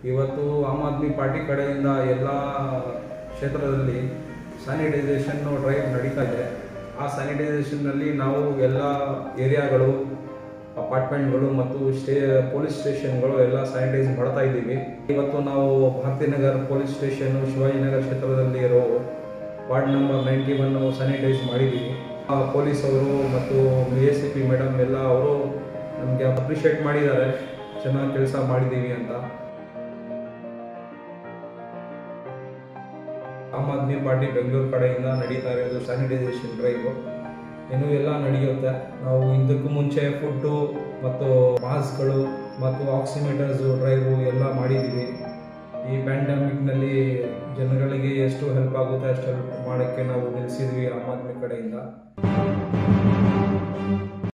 ಇವತ್ತು am Aadmi party ಕಡೆಯಿಂದ ಎಲ್ಲ ಕ್ಷೇತ್ರದಲ್ಲಿ ಸ್ಯಾನಿಟೈಸೇಷನ್ ಡ್ರೈವ್ ನಡೀತಾ ಇದೆ ಆ ಸ್ಯಾನಿಟೈಸೇಷನ್ನಲ್ಲಿ ನಾವು ಎಲ್ಲ ಏರಿಯಾಗಳು ಅಪಾರ್ಟ್ಮೆಂಟ್ಗಳು ಮತ್ತು ಸ್ಟೇ ಪೊಲೀಸ್ ಸ್ಟೇಷನ್ಗಳು ಎಲ್ಲ ಸ್ಯಾನಿಟೈಸ್ ಮಾಡ್ತಾ ಇದ್ದೀವಿ ಇವತ್ತು ನಾವು ಭಾರತೀನಗರ್ ಪೊಲೀಸ್ ಸ್ಟೇಷನ್ ಶಿವಾಜಿನಗರ ಕ್ಷೇತ್ರದಲ್ಲಿ ಇರೋ ward number ninety one sanitise ಮಾಡಿದ್ದೀವಿ ಆ ಪೊಲೀಸ್ ಅವರು ಮತ್ತು ಎ ಸಿ ಪಿ ಮೇಡಮ್ ಎಲ್ಲ ಅವರು ನಮಗೆ ಅಪ್ರಿಷಿಯೇಟ್ ಮಾಡಿದ್ದಾರೆ ಚೆನ್ನಾಗಿ ಕೆಲಸ ಮಾಡಿದ್ದೀವಿ ಅಂತ ಆಮ್ ಆದ್ಮಿ ಪಾರ್ಟಿ ಬೆಂಗಳೂರು ಕಡೆಯಿಂದ ನಡೀತಾ ಇರೋದು ಸ್ಯಾನಿಟೈಸೇಷನ್ ಡ್ರೈವ್ ಇನ್ನೂ ಎಲ್ಲ ನಡೆಯುತ್ತೆ ನಾವು ಇದಕ್ಕೂ ಮುಂಚೆ ಫುಡ್ಡು ಮತ್ತು ಮಾಸ್ಕ್ಗಳು ಮತ್ತು ಆಕ್ಸಿಮೀಟರ್ಸು ಡ್ರೈವು ಎಲ್ಲ ಮಾಡಿದ್ದೀವಿ ಈ ಪ್ಯಾಂಡಮಿಕ್ನಲ್ಲಿ ಜನಗಳಿಗೆ ಎಷ್ಟು ಹೆಲ್ಪ್ ಆಗುತ್ತೆ ಅಷ್ಟು ಹೆಲ್ಪ್ ಮಾಡೋಕ್ಕೆ ನಾವು ನಿಲ್ಲಿಸಿದ್ವಿ ಆಮ್ ಆದ್ಮಿ ಕಡೆಯಿಂದ